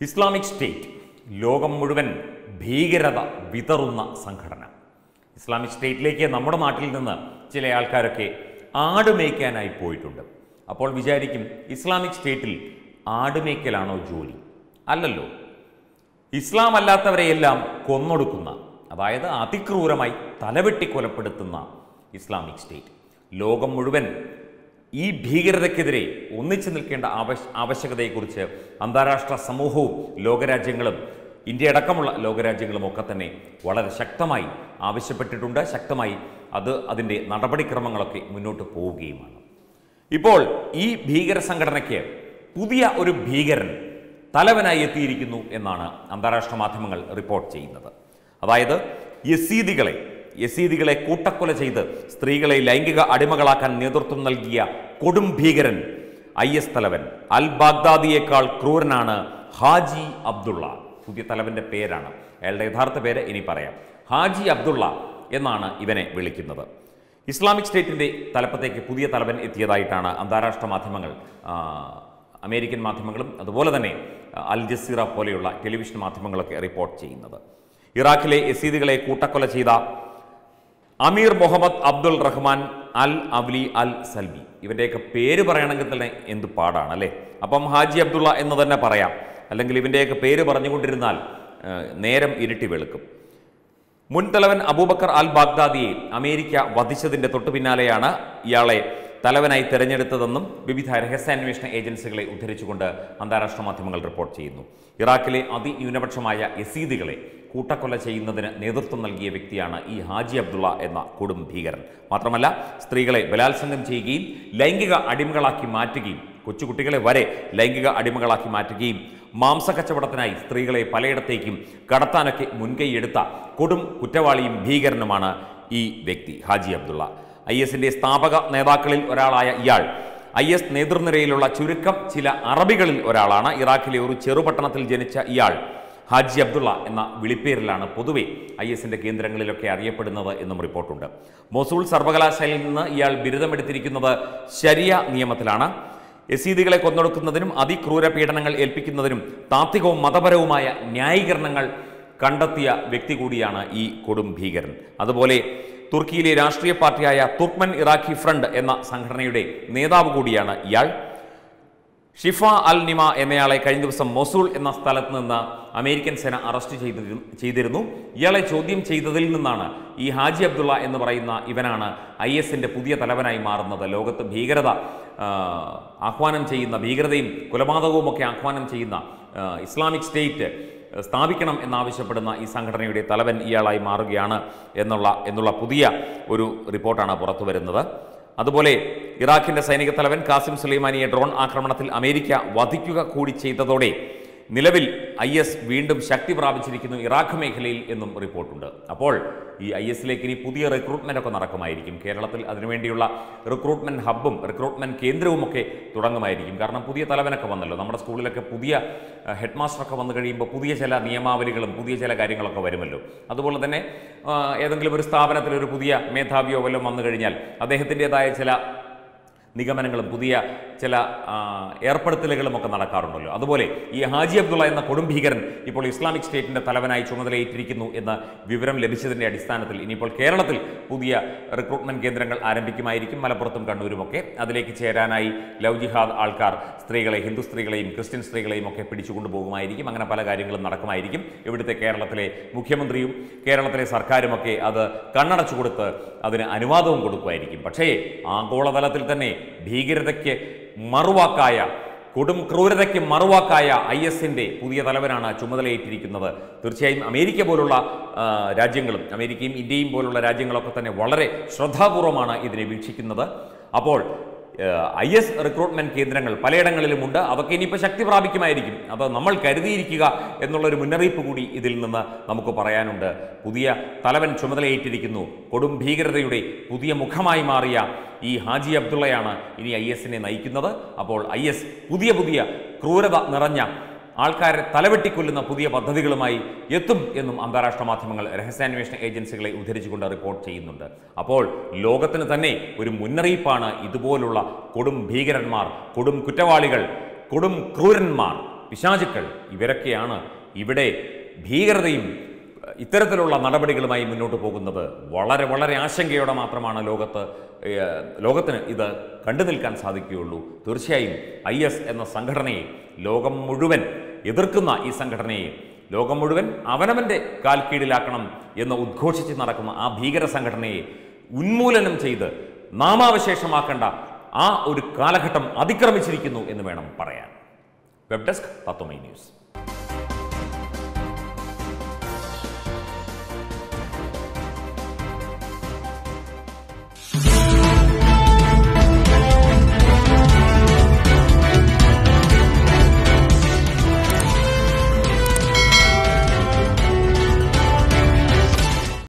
Islamic state ലോകം മുഴുവൻ ഭീകരത വിതറുന്ന സംഘടന ഇസ്ലാമിക് സ്റ്റേറ്റിലേക്ക് നമ്മുടെ നാട്ടിൽ നിന്ന് ചില ആൾക്കാരൊക്കെ ആട് മേയ്ക്കാനായി പോയിട്ടുണ്ട് അപ്പോൾ വിചാരിക്കും ഇസ്ലാമിക് സ്റ്റേറ്റിൽ ആട് മേയ്ക്കലാണോ ജോലി അല്ലല്ലോ ഇസ്ലാം അല്ലാത്തവരെയെല്ലാം കൊന്നൊടുക്കുന്ന അതായത് അതിക്രൂരമായി തലവെട്ടി കൊലപ്പെടുത്തുന്ന ഇസ്ലാമിക് സ്റ്റേറ്റ് ലോകം മുഴുവൻ ഈ ഭീകരതയ്ക്കെതിരെ ഒന്നിച്ചു നിൽക്കേണ്ട ആവശ്യ ആവശ്യകതയെക്കുറിച്ച് അന്താരാഷ്ട്ര സമൂഹവും ലോകരാജ്യങ്ങളും ഇന്ത്യ അടക്കമുള്ള ലോകരാജ്യങ്ങളും ഒക്കെ തന്നെ വളരെ ശക്തമായി ആവശ്യപ്പെട്ടിട്ടുണ്ട് ശക്തമായി അത് അതിൻ്റെ നടപടിക്രമങ്ങളൊക്കെ മുന്നോട്ട് പോവുകയുമാണ് ഇപ്പോൾ ഈ ഭീകര സംഘടനയ്ക്ക് പുതിയ ഒരു ഭീകരൻ തലവനായി എത്തിയിരിക്കുന്നു എന്നാണ് അന്താരാഷ്ട്ര മാധ്യമങ്ങൾ റിപ്പോർട്ട് ചെയ്യുന്നത് അതായത് യസീദികളെ യസീദികളെ കൂട്ടക്കൊല ചെയ്ത് സ്ത്രീകളെ ലൈംഗിക അടിമകളാക്കാൻ നേതൃത്വം നൽകിയ കൊടും ഭീകരൻ ഐ എസ് തലവൻ അൽ ബാഗ്ദാദിയേക്കാൾ ക്രൂരനാണ് ഹാജി അബ്ദുള്ള പുതിയ തലവന്റെ പേരാണ് അയാളുടെ യഥാർത്ഥ പേര് ഇനി പറയാം ഹാജി അബ്ദുള്ള എന്നാണ് ഇവനെ വിളിക്കുന്നത് ഇസ്ലാമിക് സ്റ്റേറ്റിന്റെ തലപ്പത്തേക്ക് പുതിയ തലവൻ എത്തിയതായിട്ടാണ് അന്താരാഷ്ട്ര മാധ്യമങ്ങൾ ആ, അമേരിക്കൻ മാധ്യമങ്ങളും അതുപോലെ തന്നെ ആ, അൽ ജസീറ പോലെയുള്ള ടെലിവിഷൻ മാധ്യമങ്ങളൊക്കെ റിപ്പോർട്ട് ചെയ്യുന്നത് ഇറാഖിലെ യസീദുകളെ കൂട്ടക്കൊല ചെയ്ത അമീർ മുഹമ്മദ് അബ്ദുൾ റഹ്മാൻ അൽ അവലി അൽ സൽബി ഇവൻ്റെയൊക്കെ പേര് പറയണമെങ്കിൽ തന്നെ എന്ത് പാടാണ് അല്ലേ അപ്പം ഹാജി അബ്ദുള്ള എന്ന് തന്നെ പറയാം അല്ലെങ്കിൽ ഇവൻ്റെയൊക്കെ പേര് പറഞ്ഞുകൊണ്ടിരുന്നാൽ ആ, നേരം ഇരുട്ടി വെളുക്കും മുൻ തലവൻ അബൂബക്കർ അൽ ബാഗ്ദാദിയെ അമേരിക്ക വധിച്ചതിന്റെ തൊട്ടു പിന്നാലെയാണ് ഇയാളെ തലവനായി തെരഞ്ഞെടുത്തതെന്നും വിവിധ രഹസ്യാന്വേഷണ ഏജൻസികളെ ഉദ്ധരിച്ചുകൊണ്ട് അന്താരാഷ്ട്ര മാധ്യമങ്ങൾ റിപ്പോർട്ട് ചെയ്യുന്നു ഇറാഖിലെ അതിന്യൂനപക്ഷമായ യസീദികളെ കൂട്ടക്കൊല ചെയ്യുന്നതിന് നേതൃത്വം നൽകിയ വ്യക്തിയാണ് ഈ ഹാജി അബ്ദുള്ള എന്ന കൊടും ഭീകരൻ മാത്രമല്ല സ്ത്രീകളെ ബലാത്സംഗം ചെയ്യുകയും ലൈംഗിക അടിമകളാക്കി മാറ്റുകയും കൊച്ചുകുട്ടികളെ വരെ ലൈംഗിക അടിമകളാക്കി മാറ്റുകയും മാംസക്കച്ചവടത്തിനായി സ്ത്രീകളെ പലയിടത്തേക്കും കടത്താനൊക്കെ മുൻകൈയെടുത്ത കൊടും കുറ്റവാളിയും ഭീകരനുമാണ് ഈ വ്യക്തി ഹാജി അബ്ദുള്ള ഐ എസിന്റെ സ്ഥാപക നേതാക്കളിൽ ഒരാളായ ഇയാൾ ഐ എസ് നേതൃനിരയിലുള്ള ചുരുക്കം ചില അറബികളിൽ ഒരാളാണ് ഇറാഖിലെ ഒരു ചെറുപട്ടണത്തിൽ ജനിച്ച ഇയാൾ ഹാജി അബ്ദുള്ള എന്ന വിളിപ്പേരിലാണ് പൊതുവെ ഐ എസിന്റെ കേന്ദ്രങ്ങളിലൊക്കെ അറിയപ്പെടുന്നത് എന്നും റിപ്പോർട്ടുണ്ട് മൊസൂൾ സർവകലാശാലയിൽ നിന്ന് ഇയാൾ ബിരുദമെടുത്തിരിക്കുന്നത് ശരിയ നിയമത്തിലാണ് യസീദികളെ കൊന്നൊടുക്കുന്നതിനും അതിക്രൂര പീഡനങ്ങൾ ഏൽപ്പിക്കുന്നതിനും താത്വികവും മതപരവുമായ ന്യായീകരണങ്ങൾ കണ്ടെത്തിയ വ്യക്തി കൂടിയാണ് ഈ കൊടും ഭീകരൻ അതുപോലെ തുർക്കിയിലെ രാഷ്ട്രീയ പാർട്ടിയായ തുർക്മൻ ഇറാഖി ഫ്രണ്ട് എന്ന സംഘടനയുടെ നേതാവ് കൂടിയാണ് ഇയാൾ ഷിഫ അൽ നിമ എന്നയാളെ കഴിഞ്ഞ ദിവസം മൊസൂൾ എന്ന സ്ഥലത്ത് നിന്ന് അമേരിക്കൻ സേന അറസ്റ്റ് ചെയ്തിരുന്നു ചെയ്തിരുന്നു ഇയാളെ ചോദ്യം ചെയ്തതിൽ നിന്നാണ് ഈ ഹാജി അബ്ദുള്ള എന്ന് പറയുന്ന ഇവനാണ് ഐ എസിന്റെ പുതിയ തലവനായി മാറുന്നത് ലോകത്ത് ഭീകരത ആ, ആഹ്വാനം ചെയ്യുന്ന ഭീകരതയും കൊലപാതകവും ഒക്കെ ആഹ്വാനം ചെയ്യുന്ന ആ, ഇസ്ലാമിക് സ്റ്റേറ്റ് സ്ഥാപിക്കണം എന്നാവശ്യപ്പെടുന്ന ഈ സംഘടനയുടെ തലവൻ ഇയാളായി മാറുകയാണ് എന്നുള്ള എന്നുള്ള പുതിയ ഒരു റിപ്പോർട്ടാണ് പുറത്തു വരുന്നത് അതുപോലെ ഇറാഖിന്റെ സൈനിക തലവൻ കാസിം സുലൈമാനിയെ ഡ്രോൺ ആക്രമണത്തിൽ അമേരിക്ക വധിക്കുക കൂടി ചെയ്തതോടെ നിലവിൽ ഐ എസ് വീണ്ടും ശക്തി പ്രാപിച്ചിരിക്കുന്നു ഇറാഖ് മേഖലയിൽ എന്നും റിപ്പോർട്ടുണ്ട് അപ്പോൾ ഈ ഐ എസിലേക്ക് ഇനി പുതിയ റിക്രൂട്ട്മെന്റ് ഒക്കെ നടക്കുമായിരിക്കും കേരളത്തിൽ അതിനുവേണ്ടിയുള്ള റിക്രൂട്ട്മെന്റ് ഹബ്ബും റിക്രൂട്ട്മെന്റ് കേന്ദ്രവുമൊക്കെ തുടങ്ങുമായിരിക്കും കാരണം പുതിയ തലവനൊക്കെ വന്നല്ലോ നമ്മുടെ സ്കൂളിലൊക്കെ പുതിയ ഹെഡ് മാസ്റ്ററൊക്കെ വന്നു കഴിയുമ്പോൾ പുതിയ ചില നിയമാവലികളും പുതിയ ചില കാര്യങ്ങളൊക്കെ വരുമല്ലോ അതുപോലെ തന്നെ ആ, ഏതെങ്കിലും ഒരു സ്ഥാപനത്തിൽ ഒരു പുതിയ മേധാവിയോ വല്ലതും വന്നു കഴിഞ്ഞാൽ അദ്ദേഹത്തിൻ്റെതായ ചില നിഗമനങ്ങളും പുതിയ ചില ആ, ഏർപ്പെടുത്തലുകളും ഒക്കെ നടക്കാറുണ്ടല്ലോ അതുപോലെ ഈ ഹാജി അബ്ദുള്ള എന്ന കൊടും ഭീകരൻ ഇപ്പോൾ ഇസ്ലാമിക് സ്റ്റേറ്റിന്റെ തലവനായി ചുമതലയേറ്റിരിക്കുന്നു എന്ന വിവരം ലഭിച്ചതിന്റെ അടിസ്ഥാനത്തിൽ ഇനിയിപ്പോൾ കേരളത്തിൽ പുതിയ റിക്രൂട്ട്മെന്റ് കേന്ദ്രങ്ങൾ ആരംഭിക്കുമായിരിക്കും മലപ്പുറത്തും കണ്ണൂരുമൊക്കെ അതിലേക്ക് ചേരാനായി ലവ് ജിഹാദ് ആൾക്കാർ സ്ത്രീകളെ ഹിന്ദു സ്ത്രീകളെയും ക്രിസ്ത്യൻ സ്ത്രീകളെയും ഒക്കെ പിടിച്ചുകൊണ്ടു പോകുമായിരിക്കും അങ്ങനെ പല കാര്യങ്ങളും നടക്കുമായിരിക്കും ഇവിടുത്തെ കേരളത്തിലെ മുഖ്യമന്ത്രിയും കേരളത്തിലെ സർക്കാരുമൊക്കെ അത് കണ്ണടച്ചു കൊടുത്ത് അതിന് അനുവാദവും കൊടുക്കുമായിരിക്കും പക്ഷേ ആഗോളതലത്തിൽ തന്നെ ഭീകരതയ്ക്ക് മറുവാക്കായ കൊടും ക്രൂരതയ്ക്ക് മറുവാക്കായ ഐ എസിന്റെ പുതിയ തലവനാണ് ചുമതലയേറ്റിരിക്കുന്നത് തീർച്ചയായും അമേരിക്ക പോലുള്ള ആ, രാജ്യങ്ങളും അമേരിക്കയും ഇന്ത്യയും പോലുള്ള രാജ്യങ്ങളൊക്കെ തന്നെ വളരെ ശ്രദ്ധാപൂർവമാണ് ഇതിനെ വീക്ഷിക്കുന്നത് അപ്പോൾ ഐ എസ് റിക്രൂട്ട്മെന്റ് കേന്ദ്രങ്ങൾ പലയിടങ്ങളിലുമുണ്ട് അതൊക്കെ ഇനിയിപ്പോൾ ശക്തി പ്രാപിക്കുമായിരിക്കും അത് നമ്മൾ കരുതിയിരിക്കുക എന്നുള്ളൊരു മുന്നറിയിപ്പ് കൂടി ഇതിൽ നിന്ന് നമുക്ക് പറയാനുണ്ട് പുതിയ തലവൻ ചുമതലയേറ്റിരിക്കുന്നു കൊടും ഭീകരതയുടെ പുതിയ മുഖമായി മാറിയ ഈ ഹാജി അബ്ദുള്ളയാണ് ഇനി ഐ എസിനെ നയിക്കുന്നത് അപ്പോൾ ഐ എസ് പുതിയ പുതിയ ക്രൂരത നിറഞ്ഞ ആൾക്കാരെ തലവെട്ടിക്കൊല്ലുന്ന പുതിയ പദ്ധതികളുമായി എത്തും എന്നും അന്താരാഷ്ട്ര മാധ്യമങ്ങൾ രഹസ്യാന്വേഷണ ഏജൻസികളെ ഉദ്ധരിച്ചുകൊണ്ട് റിപ്പോർട്ട് ചെയ്യുന്നുണ്ട് അപ്പോൾ ലോകത്തിന് തന്നെ ഒരു മുന്നറിയിപ്പാണ് ഇതുപോലുള്ള കൊടും ഭീകരന്മാർ കൊടും കുറ്റവാളികൾ കൊടും ക്രൂരന്മാർ പിശാചുക്കൾ ഇവരൊക്കെയാണ് ഇവിടെ ഭീകരതയും ഇത്തരത്തിലുള്ള നടപടികളുമായി മുന്നോട്ട് പോകുന്നത് വളരെ വളരെ ആശങ്കയോടെ മാത്രമാണ് ലോകത്ത് ഏഹ്, ലോകത്തിന് ഇത് കണ്ടു നിൽക്കാൻ സാധിക്കുകയുള്ളൂ തീർച്ചയായും ഐ എസ് എന്ന സംഘടനയെ ലോകം മുഴുവൻ എതിർക്കുന്ന ഈ സംഘടനയെ ലോകം മുഴുവൻ അവനവൻ്റെ കാൽ കീഴിലാക്കണം എന്ന് ഉദ്ഘോഷിച്ച് നടക്കുന്ന ആ ഭീകര സംഘടനയെ ഉന്മൂലനം ചെയ്ത് നാമാവശേഷമാക്കേണ്ട ആ ഒരു കാലഘട്ടം അതിക്രമിച്ചിരിക്കുന്നു എന്ന് വേണം പറയാൻ വെബ് ഡെസ്ക് തത്വമൈ ന്യൂസ്